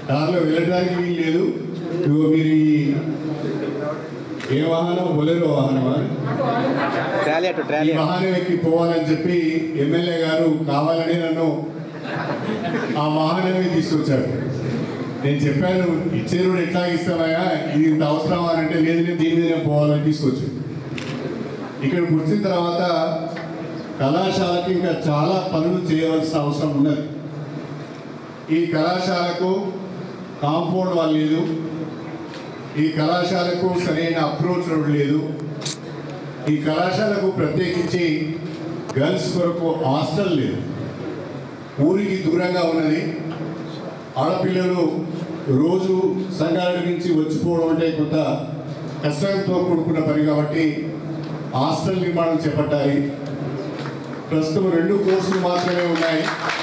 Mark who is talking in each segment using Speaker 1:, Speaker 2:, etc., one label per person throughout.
Speaker 1: దారిలో వెళ్ళడానికి వీలు లేదు ఇదిగో మీరు ఈ ఏ వాహనం బొలెరో వాహనమా
Speaker 2: ట్రాలీ అటు
Speaker 1: ఈ
Speaker 2: ట్రాలీ అటు.
Speaker 1: వాహనం ఎక్కి పోవాలని చెప్పి ఎమ్మెల్యే గారు కావాలని నన్ను ఆ వాహనమే తీసుకొచ్చాడు నేను చెప్పాను ఇచ్చే రోడ్ ఎట్లా ఇస్తామయ్యా ఇది ఇంత అవసరమా అని అంటే లేదు లేదు దీని మీద పోవాలని తీసుకొచ్చాడు ఇక్కడికి వచ్చిన తర్వాత కళాశాలకి ఇంకా చాలా పనులు చేయవలసిన అవసరం ఉన్నది ఈ కళాశాలకు కాంపౌండ్ వాళ్ళు లేదు ఈ కళాశాలకు సరైన అప్రోచ్ రోడ్ లేదు ఈ కళాశాలకు ప్రత్యేకించి గర్ల్స్ కొరకు హాస్టల్ లేదు ఊరికి దూరంగా ఉన్నది ఆడపిల్లలు రోజు సంగారెడ్డి నుంచి వచ్చిపోవడం అంటే కొంత కష్టంతో కూడుకున్న పని కాబట్టి హాస్టల్ నిర్మాణం చేపట్టాలి ప్రస్తుతం రెండు కోర్సులు మాత్రమే ఉన్నాయి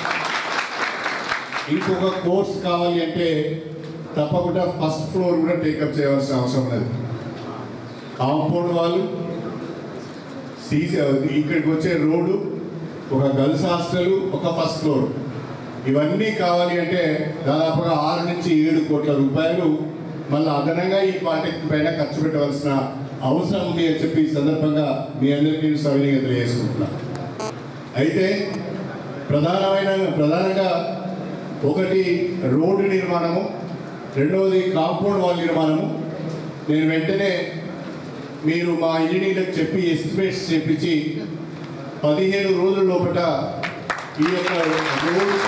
Speaker 1: ఇంకొక కోర్స్ కావాలి అంటే తప్పకుండా ఫస్ట్ ఫ్లోర్ కూడా టేకప్ చేయవలసిన అవసరం ఉన్నది కాంపౌండ్ వాళ్ళు సీసీ ఇక్కడికి వచ్చే రోడ్డు ఒక గర్ల్స్ హాస్టల్ ఒక ఫస్ట్ ఫ్లోర్ ఇవన్నీ కావాలి అంటే దాదాపుగా ఆరు నుంచి ఏడు కోట్ల రూపాయలు మళ్ళీ అదనంగా ఈ పాలిటెక్నిక్ పైన ఖర్చు పెట్టవలసిన అవసరం ఉంది అని చెప్పి ఈ సందర్భంగా మీ అందరికీ నేను సవినీయంగా తెలియజేసుకుంటున్నాను అయితే ప్రధానమైన ప్రధానంగా ఒకటి రోడ్డు నిర్మాణము రెండవది కాంపౌండ్ వాల్ నిర్మాణము నేను వెంటనే మీరు మా ఇంజనీర్లకు చెప్పి ఎస్టిమేట్స్ చెప్పించి పదిహేను రోజుల లోపల ఈ యొక్క రోడ్డుకు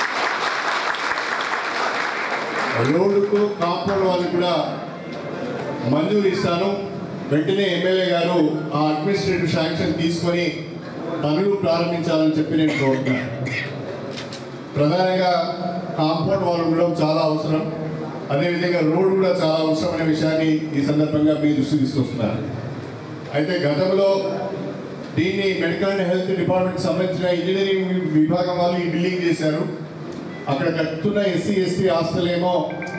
Speaker 1: రోడ్డుకు కాంపౌండ్ వాళ్ళు కూడా మంజూరు ఇస్తాను వెంటనే ఎమ్మెల్యే గారు ఆ అడ్మినిస్ట్రేటివ్ శాంక్షన్ తీసుకొని పనులు ప్రారంభించాలని చెప్పి నేను కోరుతున్నాను ప్రధానంగా కాంపౌండ్ వాల్ ఉండడం చాలా అవసరం అదేవిధంగా రోడ్ కూడా చాలా అవసరం అనే విషయాన్ని ఈ సందర్భంగా మీ దృష్టి తీసుకొస్తున్నారు అయితే గతంలో దీన్ని మెడికల్ అండ్ హెల్త్ డిపార్ట్మెంట్ సంబంధించిన ఇంజనీరింగ్ విభాగం వాళ్ళు ఈ బిల్డింగ్ చేశారు అక్కడ కట్టున్న ఎస్సీ ఎస్టీ హాస్టల్ ఏమో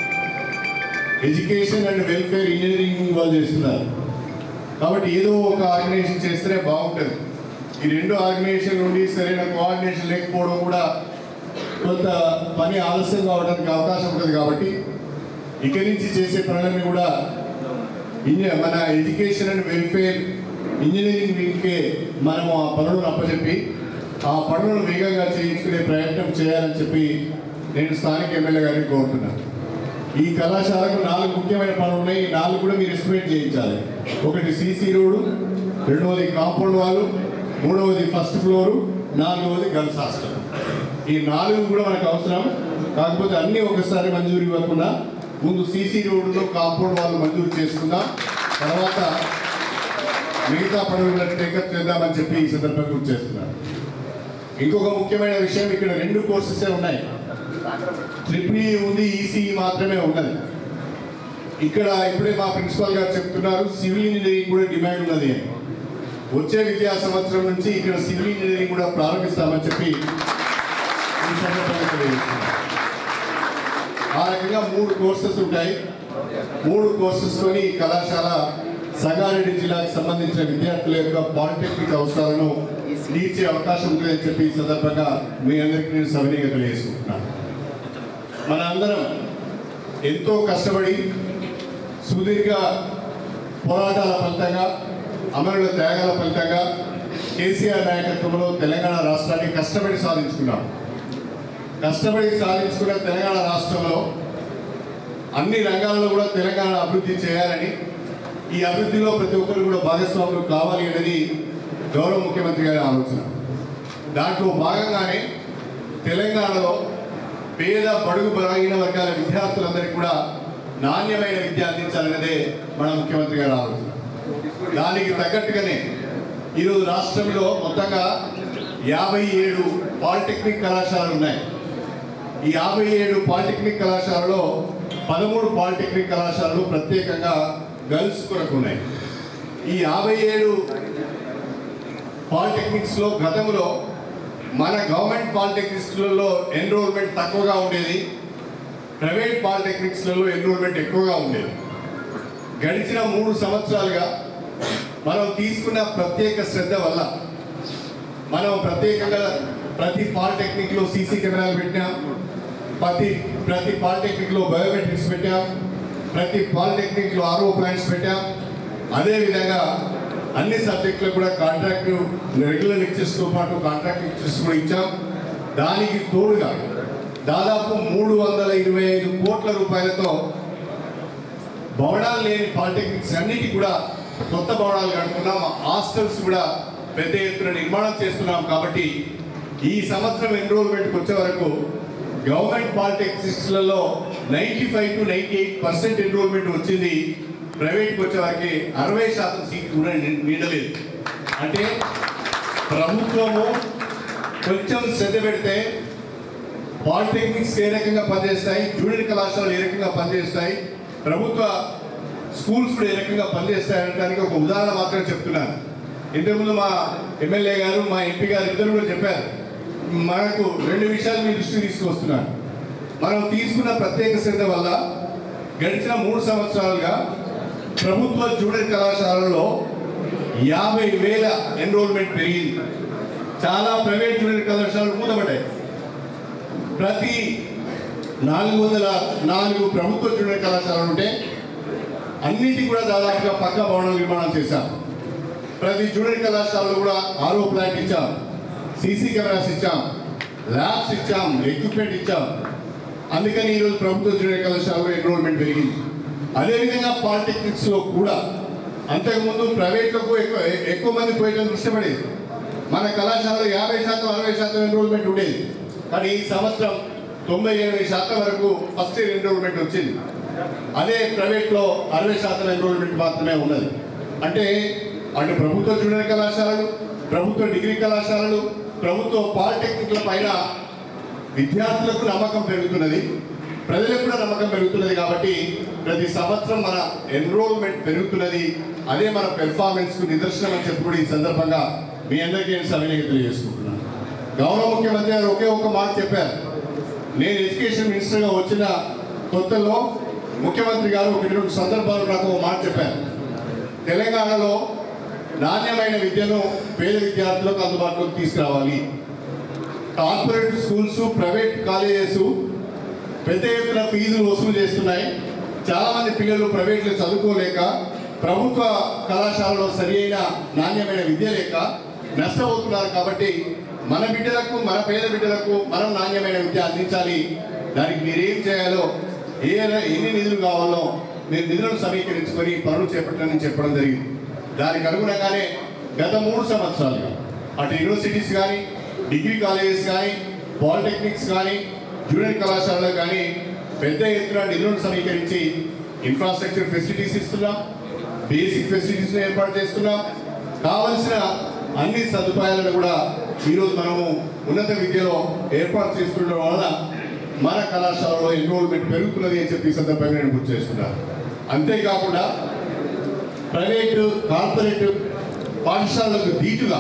Speaker 1: ఎడ్యుకేషన్ అండ్ వెల్ఫేర్ ఇంజనీరింగ్ వాళ్ళు చేస్తున్నారు కాబట్టి ఏదో ఒక ఆర్గనైజేషన్ చేస్తేనే బాగుంటుంది ఈ రెండు ఆర్గనైజేషన్ నుండి సరైన కోఆర్డినేషన్ లేకపోవడం కూడా కొంత పని ఆలస్యం కావడానికి అవకాశం ఉంటుంది కాబట్టి ఇక్కడి నుంచి చేసే పనులన్నీ కూడా ఇంజ మన ఎడ్యుకేషన్ అండ్ వెల్ఫేర్ ఇంజనీరింగ్ వింగ్కే మనము ఆ పనులను అప్పచెప్పి ఆ పనులను వేగంగా చేయించుకునే ప్రయత్నం చేయాలని చెప్పి నేను స్థానిక ఎమ్మెల్యే గారిని కోరుతున్నాను ఈ కళాశాలకు నాలుగు ముఖ్యమైన పనులు ఉన్నాయి ఈ నాలుగు కూడా మీరు ఎస్టిమేట్ చేయించాలి ఒకటి సీసీ రోడ్డు రెండవది కాంపౌండ్ వాళ్ళు మూడవది ఫస్ట్ ఫ్లోరు నాలుగవది గర్ల్స్ హాస్టల్ ఈ నాలుగు కూడా మనకు అవసరం కాకపోతే అన్నీ ఒకసారి మంజూరు ఇవ్వకుండా ముందు సీసీ రోడ్డులో కాంపౌండ్ వాళ్ళు మంజూరు చేసుకుందాం తర్వాత మిగతా పనులను టేకప్ చేద్దామని చెప్పి ఈ సందర్భంగా గుర్తు చేస్తున్నాను ఇంకొక ముఖ్యమైన విషయం ఇక్కడ రెండు కోర్సెసే ఉన్నాయి ట్రిపుల్ ఈ ఉంది ఈసీఈ మాత్రమే ఉన్నది ఇక్కడ ఇప్పుడే మా ప్రిన్సిపాల్ గారు చెప్తున్నారు సివిల్ ఇంజనీరింగ్ కూడా డిమాండ్ ఉన్నది అని వచ్చే విద్యా సంవత్సరం నుంచి ఇక్కడ సివిల్ ఇంజనీరింగ్ కూడా ప్రారంభిస్తామని చెప్పి ఈ సందర్భంగా తెలియజేస్తున్నాను. ఆ రకంగా మూడు కోర్సెస్ ఉంటాయి మూడు కోర్సెస్తోని ఈ కళాశాల సంగారెడ్డి జిల్లాకు సంబంధించిన విద్యార్థుల యొక్క పాలిటెక్నిక్ అవసరాలను తీర్చే అవకాశం ఉంటుందని చెప్పి ఈ సందర్భంగా మీ అందరికీ నేను సవినీయంగా తెలియజేసుకుంటున్నాను మన అందరం ఎంతో కష్టపడి సుదీర్ఘ పోరాటాల ఫలితంగా అమరుల త్యాగాల ఫలితంగా కేసీఆర్ నాయకత్వంలో తెలంగాణ రాష్ట్రాన్ని కష్టపడి సాధించుకున్నాం కష్టపడి సాధించుకున్న తెలంగాణ రాష్ట్రంలో అన్ని రంగాల్లో కూడా తెలంగాణ అభివృద్ధి చేయాలని ఈ అభివృద్ధిలో ప్రతి ఒక్కరు కూడా భాగస్వాములు కావాలి అనేది గౌరవ ముఖ్యమంత్రి గారి ఆలోచన దాంట్లో భాగంగానే తెలంగాణలో పేద బడుగు బలహీన వర్గాల విద్యార్థులందరికీ కూడా నాణ్యమైన విద్య అందించాలన్నదే మన ముఖ్యమంత్రి గారి ఆలోచన దానికి తగ్గట్టుగానే ఈరోజు రాష్ట్రంలో మొత్తంగా యాభై ఏడు పాలిటెక్నిక్ కళాశాలలు ఉన్నాయి ఈ యాభై ఏడు పాలిటెక్నిక్ కళాశాలలో పదమూడు పాలిటెక్నిక్ కళాశాలలు ప్రత్యేకంగా గర్ల్స్ కొరకు ఉన్నాయి ఈ యాభై ఏడు పాలిటెక్నిక్స్లో గతంలో మన గవర్నమెంట్ పాలిటెక్నిక్స్లలో ఎన్రోల్మెంట్ తక్కువగా ఉండేది ప్రైవేట్ పాలిటెక్నిక్స్లలో ఎన్రోల్మెంట్ ఎక్కువగా ఉండేది గడిచిన మూడు సంవత్సరాలుగా మనం తీసుకున్న ప్రత్యేక శ్రద్ధ వల్ల మనం ప్రత్యేకంగా ప్రతి పాలిటెక్నిక్లో సీసీ కెమెరాలు పెట్టినాం ప్రతి ప్రతి పాలిటెక్నిక్లో బయోమెట్రిక్స్ పెట్టాం ప్రతి పాలిటెక్నిక్లో ఆర్ఓ ప్లాంట్స్ పెట్టాం అదేవిధంగా అన్ని సబ్జెక్టులకు కూడా కాంట్రాక్ట్ రెగ్యులర్ లెక్చర్స్తో పాటు కాంట్రాక్ట్ లెక్చర్స్ కూడా ఇచ్చాం దానికి తోడుగా దాదాపు మూడు వందల ఇరవై ఐదు కోట్ల రూపాయలతో భవనాలు లేని పాలిటెక్నిక్స్ అన్నిటి కూడా కొత్త భవనాలు కడుతున్నాం హాస్టల్స్ కూడా పెద్ద ఎత్తున నిర్మాణం చేస్తున్నాం కాబట్టి ఈ సంవత్సరం ఎన్రోల్మెంట్కి వచ్చే వరకు గవర్నమెంట్ పాలిటెక్నిక్స్లలో ninety five to ninety eight percent enrolment వచ్చింది ప్రైవేట్కి వచ్చే వరకు అరవై శాతం సీట్ కూడా ని- నీడలేదు అంటే ప్రభుత్వము కొంచెం శ్రద్ధ పెడితే పాలిటెక్నిక్స్ ఏ రకంగా పనిచేస్తాయి జూనియర్ కళాశాలలు ఏ రకంగా పనిచేస్తాయి ప్రభుత్వ స్కూల్స్ కూడా ఏ రకంగా పనిచేస్తాయి అనడానికి ఒక ఉదాహరణ మాత్రమే చెప్తున్నాను ఇంతకుముందు మా ఎమ్మెల్యే గారు మా ఎంపీ గారు ఇద్దరు కూడా చెప్పారు మనకు రెండు విషయాలు మీ దృష్టికి తీసుకొస్తున్నాను మనం తీసుకున్న ప్రత్యేక శ్రద్ధ వల్ల గడిచిన మూడు సంవత్సరాలుగా ప్రభుత్వ జూనియర్ కళాశాలలో యాభై వేల ఎన్రోల్మెంట్ పెరిగింది చాలా ప్రైవేట్ జూనియర్ కళాశాలలు మూతపడ్డాయి ప్రతి నాలుగు వందల నాలుగు ప్రభుత్వ జూనియర్ కళాశాలలు ఉంటే అన్నిటి కూడా దాదాపుగా పక్క భవన నిర్మాణం చేశాం ప్రతి జూనియర్ కళాశాలలో కూడా ఆరో ప్లాంట్ ఇచ్చాం సీసీ కెమెరాస్ ఇచ్చాం ల్యాబ్స్ ఇచ్చాం ఎక్విప్మెంట్ ఇచ్చాం అందుకని ఈరోజు ప్రభుత్వ జూనియర్ కళాశాలలో ఎన్రోల్మెంట్ పెరిగింది అదేవిధంగా పాలిటెక్నిక్స్లో కూడా అంతకుముందు ప్రైవేట్లకు ఎక్కువ ఎక్కువ మంది పోయడం దృష్టి పడేది మన కళాశాలలో యాభై శాతం అరవై శాతం ఎన్రోల్మెంట్ ఉండేది కానీ ఈ సంవత్సరం తొంభై ఎనభై శాతం వరకు ఫస్ట్ ఇయర్ ఎన్రోల్మెంట్ వచ్చింది అదే ప్రైవేట్లో అరవై శాతం ఎన్రోల్మెంట్ మాత్రమే ఉన్నది అంటే అటు ప్రభుత్వ జూనియర్ కళాశాలలు ప్రభుత్వ డిగ్రీ కళాశాలలు ప్రభుత్వ పాలిటెక్నిక్ల పైన విద్యార్థులకు నమ్మకం పెరుగుతున్నది ప్రజలకు కూడా నమ్మకం పెరుగుతున్నది కాబట్టి ప్రతి సంవత్సరం మన ఎన్రోల్మెంట్ పెరుగుతున్నది అదే మన పెర్ఫార్మెన్స్ కు నిదర్శనం అని చెప్పి కూడా ఈ సందర్భంగా మీ అందరికీ నేను సవినయంగా తెలియజేసుకుంటున్నాను గౌరవ ముఖ్యమంత్రి గారు ఒకే ఒక మాట చెప్పారు నేను ఎడ్యుకేషన్ మినిస్టర్గా వచ్చిన కొత్తలో ముఖ్యమంత్రి గారు ఒకటి రెండు సందర్భాలు నాకు ఒక మాట చెప్పారు తెలంగాణలో నాణ్యమైన విద్యను పేద విద్యార్థులకు అందుబాటులోకి తీసుకురావాలి కార్పొరేట్ స్కూల్స్ ప్రైవేట్ కాలేజెస్ పెద్ద ఎత్తున ఫీజులు వసూలు చేస్తున్నాయి చాలా మంది పిల్లలు ప్రైవేట్లో చదువుకోలేక ప్రభుత్వ కళాశాలలో సరి అయిన నాణ్యమైన విద్య లేక నష్టపోతున్నారు కాబట్టి మన బిడ్డలకు మన పేద బిడ్డలకు మనం నాణ్యమైన విద్య అందించాలి దానికి మీరేం చేయాలో ఏ ర- ఎన్ని నిధులు కావాలో మీరు నిధులను సమీకరించుకొని పనులు చేపట్టని చెప్పడం జరిగింది దానికి అనుగుణంగానే గత మూడు సంవత్సరాలుగా అటు యూనివర్సిటీస్ కానీ డిగ్రీ కాలేజెస్ కానీ పాలిటెక్నిక్స్ కానీ జూనియర్ కళాశాలలు కానీ పెద్ద ఎత్తున నిధులను సమీకరించి ఇన్ఫ్రాస్ట్రక్చర్ ఫెసిలిటీస్ ఇస్తున్నాం బేసిక్ ఫెసిలిటీస్ని ఏర్పాటు చేస్తున్నాం కావలసిన అన్ని సదుపాయాలను కూడా ఈరోజు మనము ఉన్నత విద్యలో ఏర్పాటు చేస్తుండడం వలన మన కళాశాలలో ఎన్రోల్మెంట్ పెరుగుతున్నది అని చెప్పి ఈ సందర్భంగా నేను గుర్తు చేస్తున్నాను అంతేకాకుండా ప్రైవేటు కార్పొరేట్ పాఠశాలలకు ధీటుగా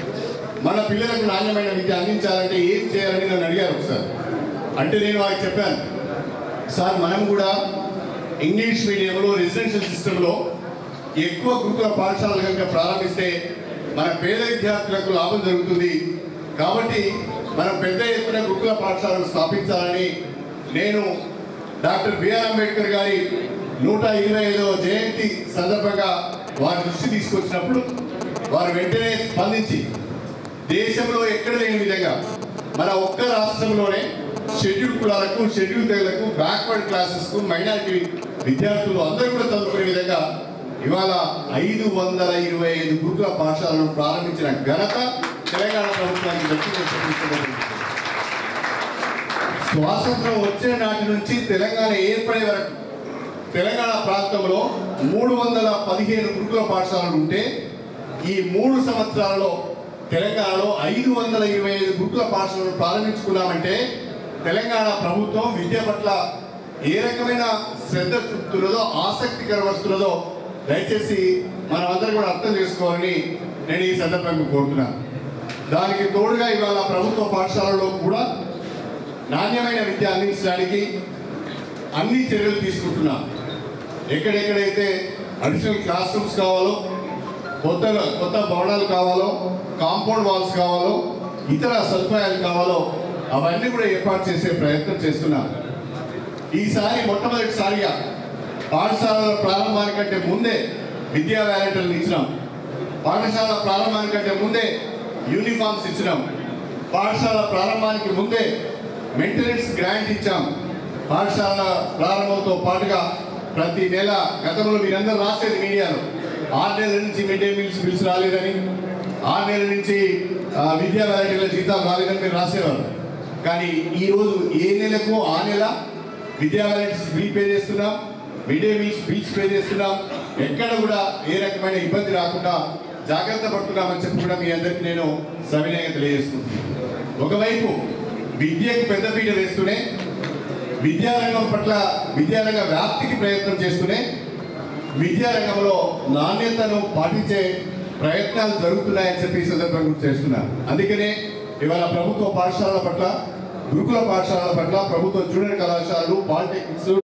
Speaker 1: మన పిల్లలకు నాణ్యమైన విద్య అందించాలంటే ఏం చేయాలని నన్ను అడిగారు ఒకసారి అంటే నేను వారికి చెప్పాను సార్ మనం కూడా ఇంగ్లీష్ మీడియంలో రెసిడెన్షియల్ సిస్టంలో ఎక్కువ గురుకుల పాఠశాలలు కనుక ప్రారంభిస్తే మన పేద విద్యార్థులకు లాభం జరుగుతుంది కాబట్టి మనం పెద్ద ఎత్తున గురుకుల పాఠశాలను స్థాపించాలని నేను డాక్టర్ బిఆర్ అంబేద్కర్ గారి నూట ఇరవై ఐదవ జయంతి సందర్భంగా వారి దృష్టి తీసుకొచ్చినప్పుడు వారు వెంటనే స్పందించి దేశంలో ఎక్కడ లేని విధంగా మన ఒక్క రాష్ట్రంలోనే షెడ్యూల్ కులాలకు షెడ్యూల్ తెగలకు బ్యాక్వర్డ్ క్లాసెస్కు మైనారిటీ విద్యార్థులు అందరూ కూడా చదువుకునే విధంగా ఇవాళ ఐదు వందల ఇరవై ఐదు గురుకుల పాఠశాలను ప్రారంభించిన ఘనత తెలంగాణ ప్రభుత్వానికి దక్కిందని చెప్పి స్వాతంత్రం వచ్చిన నాటి నుంచి తెలంగాణ ఏర్పడే వరకు తెలంగాణ ప్రాంతంలో మూడు వందల పదిహేను గురుకుల పాఠశాలలు ఉంటే ఈ మూడు సంవత్సరాలలో తెలంగాణలో ఐదు వందల ఇరవై ఐదు గురుకుల పాఠశాలను ప్రారంభించుకున్నామంటే తెలంగాణ ప్రభుత్వం విద్య పట్ల ఏ రకమైన శ్రద్ధ చూపుతున్నదో ఆసక్తి కనబరుస్తున్నదో దయచేసి మనం అందరం కూడా అర్థం చేసుకోవాలని నేను ఈ సందర్భంగా కోరుతున్నాను దానికి తోడుగా ఇవాళ ప్రభుత్వ పాఠశాలలో కూడా నాణ్యమైన విద్య అందించడానికి అన్ని చర్యలు తీసుకుంటున్నాం ఎక్కడెక్కడైతే అడిషనల్ క్లాస్ రూమ్స్ కావాలో కొత్త కొత్త భవనాలు కావాలో కాంపౌండ్ వాల్స్ కావాలో ఇతర సదుపాయాలు కావాలో అవన్నీ కూడా ఏర్పాటు చేసే ప్రయత్నం చేస్తున్నాం ఈసారి మొట్టమొదటిసారిగా పాఠశాలల ప్రారంభానికంటే ముందే విద్యా వ్యాలంటీర్లు ఇచ్చినాం పాఠశాల ప్రారంభానికంటే ముందే యూనిఫామ్స్ ఇచ్చినాం పాఠశాల ప్రారంభానికి ముందే మెయింటెనెన్స్ గ్రాంట్ ఇచ్చాం పాఠశాల ప్రారంభంతో పాటుగా ప్రతి నెల గతంలో మీరందరూ రాసేది మీడియాలో ఆరు నెలల నుంచి మిడ్ డే మీల్స్ బిల్స్ రాలేదని ఆరు నెలల నుంచి ఆ, విద్యా వ్యాలంటీర్ల జీతాలు రాలేదని మీరు రాసేవారు కానీ ఈరోజు ఏ నెలకు ఆ నెల విద్యా వ్యాలంటీర్స్ బిల్ పే చేస్తున్నాం mid day meals bills pay చేస్తున్నాం ఎక్కడ కూడా ఏ రకమైన ఇబ్బంది రాకుండా జాగ్రత్త పడుతున్నామని చెప్పి కూడా మీ అందరికీ నేను సవినయంగా తెలియజేస్తున్నాను ఒకవైపు విద్యకు పెద్దపీట వేస్తూనే విద్యారంగం పట్ల విద్యారంగ వ్యాప్తికి ప్రయత్నం చేస్తూనే విద్యారంగంలో నాణ్యతను పాటించే ప్రయత్నాలు జరుగుతున్నాయని చెప్పి ఈ సందర్భంగా గుర్తు చేస్తున్నాను అందుకనే ఇవాళ ప్రభుత్వ పాఠశాలల పట్ల గురుకుల పాఠశాలల పట్ల ప్రభుత్వ జూనియర్ కళాశాలలు పాలిటెక్నిక్స్